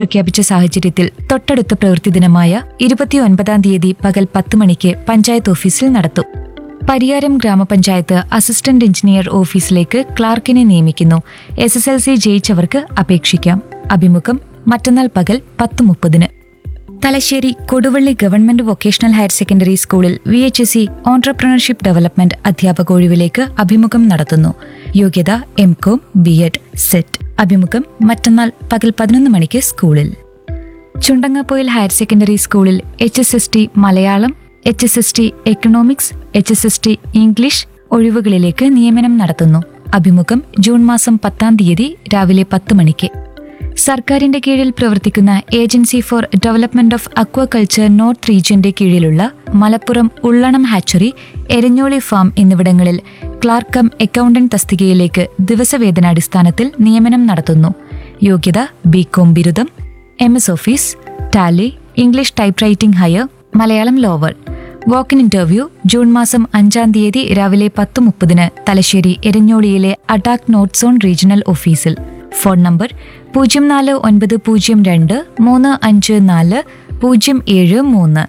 പ്രഖ്യാപിച്ച സാഹചര്യത്തിൽ തൊട്ടടുത്ത പ്രവൃത്തി ദിനമായ ഇരുപത്തിയൊൻപതാം തീയതി പകൽ പത്ത് മണിക്ക് പഞ്ചായത്ത് ഓഫീസിൽ നടത്തും പരിയാരം ഗ്രാമപഞ്ചായത്ത് അസിസ്റ്റന്റ് എഞ്ചിനീയർ ഓഫീസിലേക്ക് ക്ലാർക്കിനെ നിയമിക്കുന്നു എസ് എസ് എൽ സി ജയിച്ചവർക്ക് അപേക്ഷിക്കാം അഭിമുഖം മറ്റന്നാൾ പകൽ പത്ത് മുപ്പതിന് Thalassery Koduvally government vocational higher secondary സ്കൂളിൽ V H S C entrepreneurship development അധ്യാപക ഒഴിവിലേക്ക് അഭിമുഖം നടത്തുന്നു യോഗ്യത M Com B Ed SET അഭിമുഖം മറ്റന്നാൾ പകൽ പതിനൊന്ന് മണിക്ക് സ്കൂളിൽ ചുണ്ടങ്ങാപ്പോയിൽ ഹയർ സെക്കൻഡറി സ്കൂളിൽ H S S T Malayalam H S S T economics H S S T English ഒഴിവുകളിലേക്ക് നിയമനം നടത്തുന്നു അഭിമുഖം ജൂൺ മാസം പത്താം തീയതി രാവിലെ പത്ത് മണിക്ക് സർക്കാരിന്റെ കീഴിൽ പ്രവർത്തിക്കുന്ന agency for development of aquaculture north റീജിയന്റെ കീഴിലുള്ള മലപ്പുറം ഉള്ളണം ഹാച്ചറി എരഞ്ഞോളി ഫാം എന്നിവിടങ്ങളിൽ ക്ലാർക്കം അക്കൗണ്ടന്റ് തസ്തികയിലേക്ക് ദിവസവേതനാടിസ്ഥാനത്തിൽ നിയമനം നടത്തുന്നു യോഗ്യത ബികോം ബിരുദം M S office Tally English typewriting higher Malayalam lower walk in interview June മാസം അഞ്ചാം തീയതി രാവിലെ പത്ത് മുപ്പതിന് തലശ്ശേരി എരഞ്ഞോളിയിലെ അഡാക് നോട്ട് സോൺ റീജിയണൽ ഓഫീസിൽ ഫോൺ നമ്പർ പൂജ്യം നാല് ഒൻപത് പൂജ്യം രണ്ട് മൂന്ന് അഞ്ച് നാല് പൂജ്യം ഏഴ് മൂന്ന്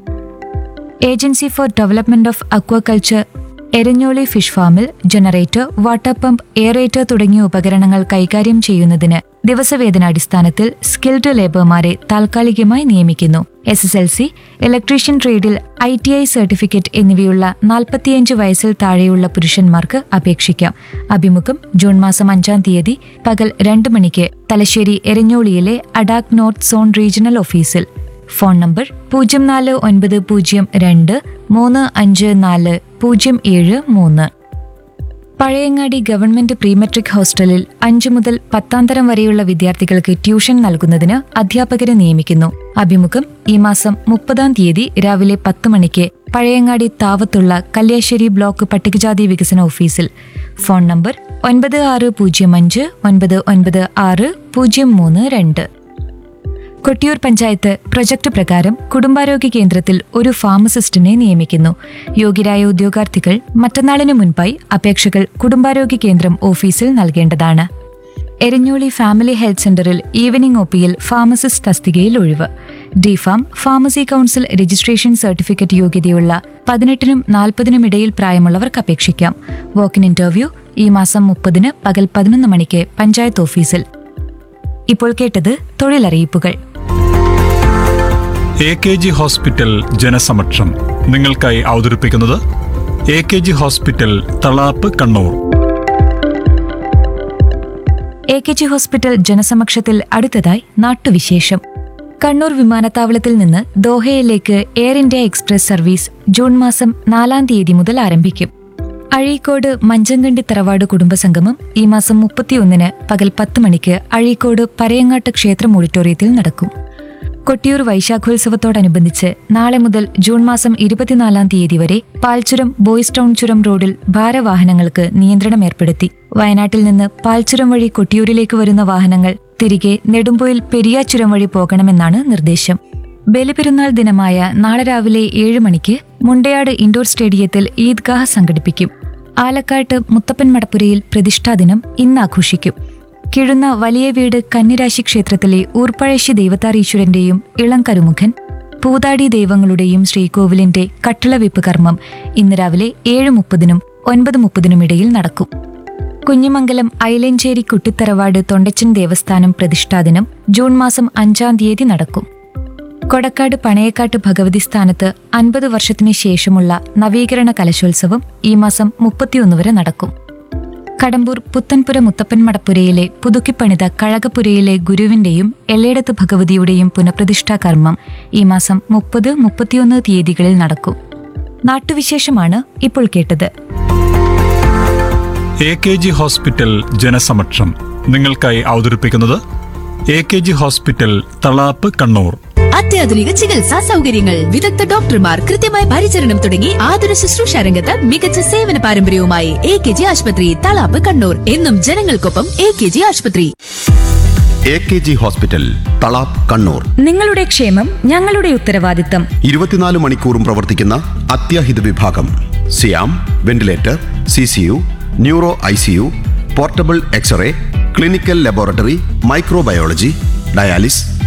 agency for development of aquaculture Eranholi fish ഫാമിൽ ജനറേറ്റർ വാട്ടർ പമ്പ് എയറേറ്റർ തുടങ്ങിയ ഉപകരണങ്ങൾ കൈകാര്യം ചെയ്യുന്നതിന് ദിവസവേതനാടിസ്ഥാനത്തിൽ സ്കിൽഡ് ലേബർമാരെ താൽക്കാലികമായി നിയമിക്കുന്നു S S L C electrician ട്രേഡിൽ ഐ ടി ഐ സർട്ടിഫിക്കറ്റ് എന്നിവയുള്ള നാൽപ്പത്തിയഞ്ച് വയസ്സിൽ താഴെയുള്ള പുരുഷന്മാർക്ക് അപേക്ഷിക്കാം അഭിമുഖം ജൂൺ മാസം അഞ്ചാം തീയതി പകൽ രണ്ട് മണിക്ക് തലശ്ശേരി എരഞ്ഞോളിയിലെ അഡാക് നോർത്ത് സോൺ റീജിയണൽ ഓഫീസിൽ ഫോൺ നമ്പർ പൂജ്യം നാല് ഒൻപത് പൂജ്യം രണ്ട് മൂന്ന് അഞ്ച് നാല് പൂജ്യം ഏഴ് മൂന്ന് പഴയങ്ങാടി ഗവൺമെന്റ് പ്രീ മെട്രിക് ഹോസ്റ്റലിൽ അഞ്ചു മുതൽ പത്താം തരം വരെയുള്ള വിദ്യാർത്ഥികൾക്ക് ട്യൂഷൻ നൽകുന്നതിന് അധ്യാപകരെ നിയമിക്കുന്നു അഭിമുഖം ഈ മാസം മുപ്പതാം തീയതി രാവിലെ പത്ത് മണിക്ക് പഴയങ്ങാടി താവത്തുള്ള കല്യാശ്ശേരി ബ്ലോക്ക് പട്ടികജാതി വികസന ഓഫീസിൽ ഫോൺ നമ്പർ ഒൻപത് ആറ് പൂജ്യം അഞ്ച് ഒൻപത് ഒൻപത് ആറ് പൂജ്യം മൂന്ന് രണ്ട് കൊട്ടിയൂർ പഞ്ചായത്ത് പ്രൊജക്ട് പ്രകാരം കുടുംബാരോഗ്യ കേന്ദ്രത്തിൽ ഒരു ഫാർമസിസ്റ്റിനെ നിയമിക്കുന്നു യോഗ്യരായ ഉദ്യോഗാർത്ഥികൾ മറ്റന്നാളിന് മുൻപായി അപേക്ഷകൾ കുടുംബാരോഗ്യ കേന്ദ്രം ഓഫീസിൽ നൽകേണ്ടതാണ് എരഞ്ഞോളി ഫാമിലി ഹെൽത്ത് സെന്ററിൽ ഈവനിംഗ് ഒ പിയിൽ ഫാർമസിസ്റ്റ് തസ്തികയിൽ ഒഴിവ് D Pharm pharmacy council registration certificate യോഗ്യതയുള്ള പതിനെട്ടിനും നാൽപ്പതിനും ഇടയിൽ പ്രായമുള്ളവർക്ക് അപേക്ഷിക്കാം വോക്കിൻ ഇന്റർവ്യൂ ഈ മാസം മുപ്പതിന് പകൽ പതിനൊന്ന് മണിക്ക് പഞ്ചായത്ത് ഓഫീസിൽ ഇപ്പോൾ കേട്ടത് തൊഴിലറിയിപ്പുകൾ എ കെ ജി ഹോസ്പിറ്റൽ ജനസമക്ഷം നിങ്ങൾക്കായി അവതരിപ്പിക്കുന്നത് A K G hospital Thalap Kannur A K G hospital ജനസമക്ഷത്തിൽ അടുത്തതായി നാട്ടുവിശേഷം കണ്ണൂർ വിമാനത്താവളത്തിൽ നിന്ന് ദോഹയിലേക്ക് Air India Express service June മാസം നാലാം തീയതി മുതൽ ആരംഭിക്കും അഴീക്കോട് മഞ്ചങ്കണ്ടി തറവാട് കുടുംബസംഗമം ഈ മാസം മുപ്പത്തിയൊന്നിന് പകൽ പത്ത് മണിക്ക് അഴീക്കോട് പരയങ്ങാട്ട് ക്ഷേത്രം ഓഡിറ്റോറിയത്തിൽ നടക്കും കൊട്ടിയൂർ വൈശാഖോത്സവത്തോടനുബന്ധിച്ച് നാളെ മുതൽ ജൂൺ മാസം ഇരുപത്തിനാലാം തീയതി വരെ പാൽച്ചുരം ബോയ്സ് ടൗൺ ചുരം റോഡിൽ ഭാരവാഹനങ്ങൾക്ക് നിയന്ത്രണം ഏർപ്പെടുത്തി വയനാട്ടിൽ നിന്ന് പാൽച്ചുരം വഴി കൊട്ടിയൂരിലേക്ക് വരുന്ന വാഹനങ്ങൾ തിരികെ നെടുമ്പോയിൽ പെരിയാച്ചുരം വഴി പോകണമെന്നാണ് നിർദ്ദേശം ബലിപെരുന്നാൾ ദിനമായ നാളെ രാവിലെ ഏഴ് മണിക്ക് മുണ്ടയാട് ഇൻഡോർ സ്റ്റേഡിയത്തിൽ ഈദ്ഗാഹ് സംഘടിപ്പിക്കും ആലക്കാട്ട് മുത്തപ്പൻ മടപ്പുരയിൽ പ്രതിഷ്ഠാ ദിനം ഇന്ന് ആഘോഷിക്കും കിഴുന്ന വലിയ വീട് കന്നിരാശി ക്ഷേത്രത്തിലെ ഊർപ്പഴശ്ശി ദൈവത്താറീശ്വരന്റെയും ഇളം കരുമുഖൻ പൂതാടി ദൈവങ്ങളുടെയും ശ്രീകോവിലിന്റെ കട്ടിളവെപ്പ് കർമ്മം ഇന്ന് രാവിലെ ഏഴ് മുപ്പതിനും ഒൻപത് മുപ്പതിനും ഇടയിൽ നടക്കും കുഞ്ഞിമംഗലം ഐലഞ്ചേരി കുട്ടിത്തറവാട് തൊണ്ടച്ചൻ ദേവസ്ഥാനം പ്രതിഷ്ഠാദിനം ജൂൺ മാസം അഞ്ചാം തീയതി നടക്കും കൊടക്കാട് പണയക്കാട്ട് ഭഗവതി സ്ഥാനത്ത് അൻപത് വർഷത്തിനു ശേഷമുള്ള നവീകരണ കലശോത്സവം ഈ മാസം മുപ്പത്തിയൊന്ന് വരെ നടക്കും കടമ്പൂർ പുത്തൻപുര മുത്തപ്പൻ മടപ്പുരയിലെ പുതുക്കിപ്പണിത കഴകപ്പുരയിലെ ഗുരുവിന്റെയും എല്ലേടത്ത് ഭഗവതിയുടെയും പുനഃപ്രതിഷ്ഠാ കർമ്മം ഈ മാസം മുപ്പത് മുപ്പത്തിയൊന്ന് തീയതികളിൽ നടക്കും നാട്ടുവിശേഷമാണ് ഇപ്പോൾ കേട്ടത് എ കെ ജി ഹോസ്പിറ്റൽ ജനസമക്ഷം നിങ്ങൾക്കായി അവതരിപ്പിക്കുന്നത് A K G hospital Thalap Kannur അത്യാധുനിക ചികിത്സാ സൗകര്യങ്ങൾ വിദഗ്ധ ഡോക്ടർമാർ കൃത്യമായ പരിചരണം തുടങ്ങി ആതുര ശുശ്രൂഷ രംഗത്ത് മികച്ച സേവന പാരമ്പര്യവുമായി എ കെ ജി ആശുപത്രി തളാപ്പ് കണ്ണൂർ എന്നും ജനങ്ങൾക്കൊപ്പം എ കെ ജി ആശുപത്രി A K G hospital Thalap Kannur നിങ്ങളുടെ ക്ഷേമം ഞങ്ങളുടെ ഉത്തരവാദിത്തം ഇരുപത്തിനാല് മണിക്കൂറും പ്രവർത്തിക്കുന്ന അത്യാഹിത വിഭാഗം സിയാം ventilator C C U neuro I C U portable X-ray clinical laboratory microbiology dialysis